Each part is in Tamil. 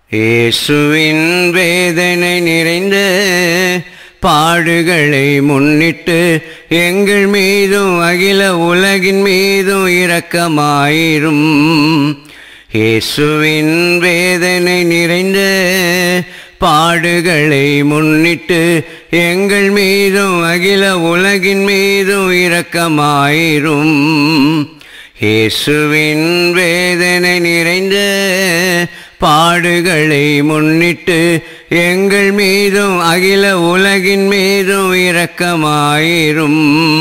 இயேசுவின் வேதனை நிறைந்த பாடுகளை முன்னிட்டு எங்கள் மீதும் அகில உலகின் மீதும் இரக்கமாயிரும் இயேசுவின் வேதனை நிறைந்த பாடுகளை முன்னிட்டு எங்கள் மீதும் அகில உலகின் மீதும் இரக்கமாயிரும் இயேசுவின் வேதனை நிறைந்த பாடுகளை முன்னிட்டு எங்கள் மீதும் அகில உலகின் மீதும் இரக்கமாயிரும்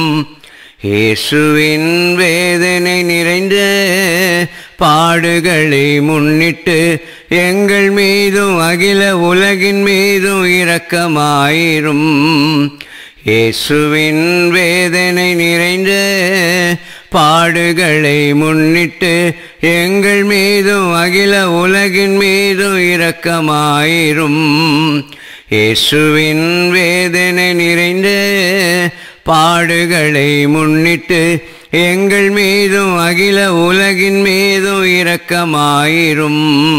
இயேசுவின் வேதனை நிறைந்த பாடுகளை முன்னிட்டு எங்கள் மீதும் அகில உலகின் மீதும் இரக்கமாயிரும் இயேசுவின் வேதனை நிறைந்த பாடுகளை முன்னிட்டு எங்கள் மீதும் அகில உலகின் மீதும் இரக்கமாயிரும் இயேசுவின் வேதனை நிறைந்த பாடுகளை முன்னிட்டு எங்கள் மீதும் அகில உலகின் மீதும் இரக்கமாயிரும்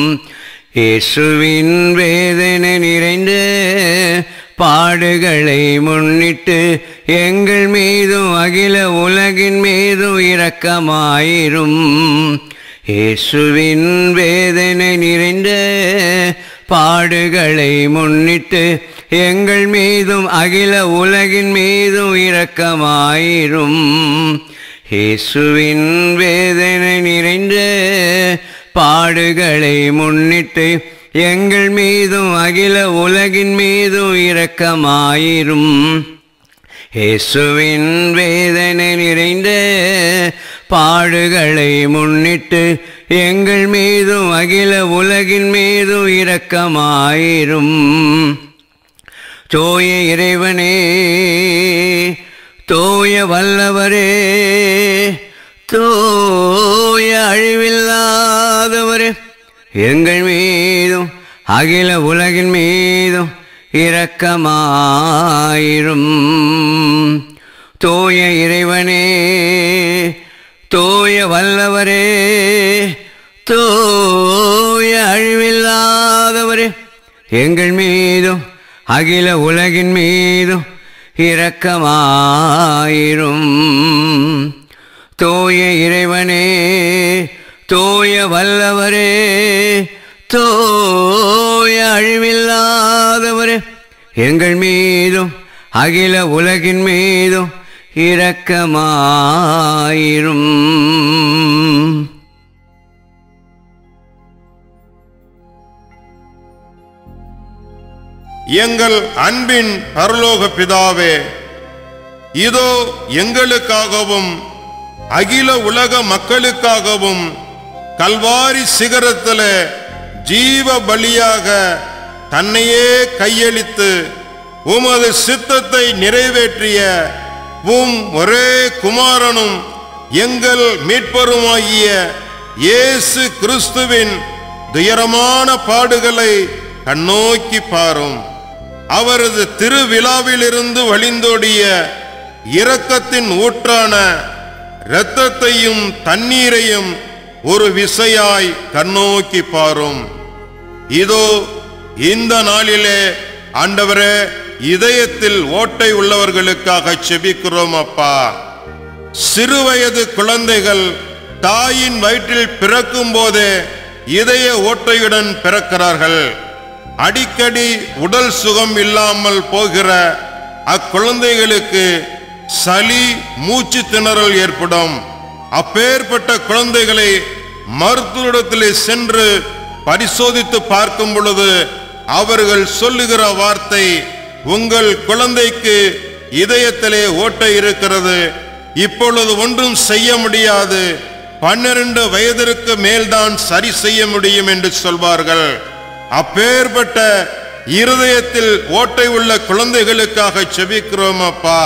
இயேசுவின் வேதனை நிறைந்த பாடுகளை முன்னிட்டு எங்கள் மீதும் அகில உலகின் மீதும் இரக்கமாயிரும் இயேசுவின் வேதனை நிறைந்த பாடுகளை முன்னிட்டு எங்கள் மீதும் அகில உலகின் மீதும் இரக்கமாயிரும் இயேசுவின் வேதனை நிறைந்த பாடுகளை முன்னிட்டு எங்கள் மீதும் அகில உலகின் மீதும் இரக்கமாயிரும் இயேசுவின் வேதனை நிறைந்த பாடுகளை முன்னிட்டு எங்கள் மீதும் அகில உலகின் மீதும் இரக்கமாயிரும் தோய இறைவனே தோய வல்லவரே தோய அழிவில்லாதவரே எங்கள் மீதும் அகில உலகின் மீதும் இரக்கமாயிரும் தோய இறைவனே தோய வல்லவரே தோய அழிவில்லாதவரே எங்கள் மீதும் அகில உலகின் மீதும் இரக்கமாயிரும் தோய இறைவனே தோய வல்லவரே தோய அழிவில்லாதவரே எங்கள் மீதும் அகில உலகின் மீதும் இரக்கமாயிரும் எங்கள் அன்பின் பரலோக பிதாவே இதோ எங்களுக்காகவும் அகில உலக மக்களுக்காகவும் கல்வாரி சிகரத்தில் ஜீவ பலியாக தன்னையே கையளித்து உமது சித்தத்தை நிறைவேற்றிய உம் ஒரே குமாரனும் எங்கள் மீட்பருமாகிய இயேசு கிறிஸ்துவின் துயரமான பாடுகளை கண்ணோக்கி பாரும் அவரது திருவிழாவிலிருந்து வழிந்தோடிய இரக்கத்தின் ஊற்றான இரத்தத்தையும் தண்ணீரையும் ஒரு விசையாய் கண்ணோக்கி பாரும் இதோ இந்த நாளிலே ஆண்டவரே இதயத்தில் ஓட்டை உள்ளவர்களுக்காக செபிக்கிறோம் அப்பா சிறுவயது குழந்தைகள் தாயின் வயிற்றில் பிறக்கும் போதே இதய ஓட்டையுடன் பிறக்கிறார்கள் அடிக்கடி உடல் சுகம் இல்லாமல் போகிற அக்குழந்தைகளுக்கு சளி மூச்சு திணறல் ஏற்படும் அப்பேற்பட்ட குழந்தைகளை மருத்துவரிடத்திலே சென்று பரிசோதித்து பார்க்கும் பொழுது அவர்கள் சொல்லுகிற வார்த்தை உங்கள் குழந்தைக்கு இதயத்திலே ஓட்டை இருக்கிறது இப்பொழுது ஒன்றும் செய்ய முடியாது பன்னிரண்டு வயதிற்கு மேல்தான் சரி செய்ய முடியும் என்று சொல்வார்கள் அப்பேற்பட்ட இருதயத்தில் ஓட்டை உள்ள குழந்தைகளுக்காக செபிக்கிறோம் அப்பா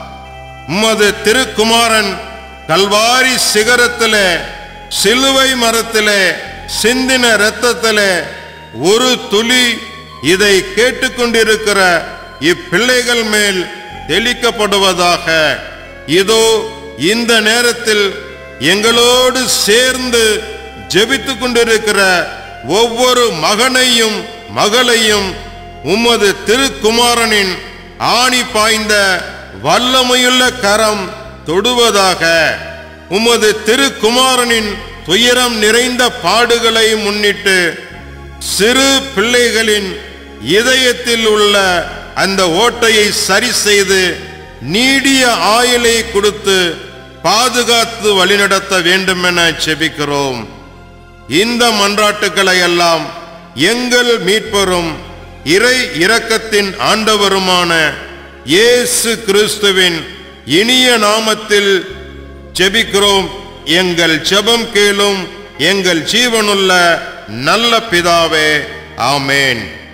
உமது திருக்குமாரன் கல்வாரி சிகரத்திலே சிலுவை மரத்திலே சிந்தின இரத்தத்திலே ஒரு துளி இதை கேட்டுக்கொண்டிருக்கிற இப்பிள்ளைகள் மேல் தெளிக்கப்படுவதாக இதோ இந்த நேரத்தில் எங்களோடு சேர்ந்து ஜெபித்துக் கொண்டிருக்கிற ஒவ்வொரு மகனையும் மகளையும் உமது திருக்குமாரனின் ஆணி பாய்ந்த வல்லமையுள்ள கரம் தொடுவதாக உமது திருக்குமாரனின் துயரம் நிறைந்த பாடுகளை முன்னிட்டு சிறு பிள்ளைகளின் இதயத்தில் உள்ள அந்த ஓட்டையை சரி செய்து நீடிய ஆயுளை கொடுத்து பாதுகாத்து வழிநடத்த வேண்டுமென செபிக்கிறோம் இந்த மன்றாட்டுக்களை எல்லாம் எங்கள் மீட்பரும் இறை இரக்கத்தின் ஆண்டவருமான இயேசு கிறிஸ்துவின் இனிய நாமத்தில் ஜெபிக்கிறோம் எங்கள் ஜெபம் கேளும் எங்கள் ஜீவனுள்ள நல்ல பிதாவே ஆமேன்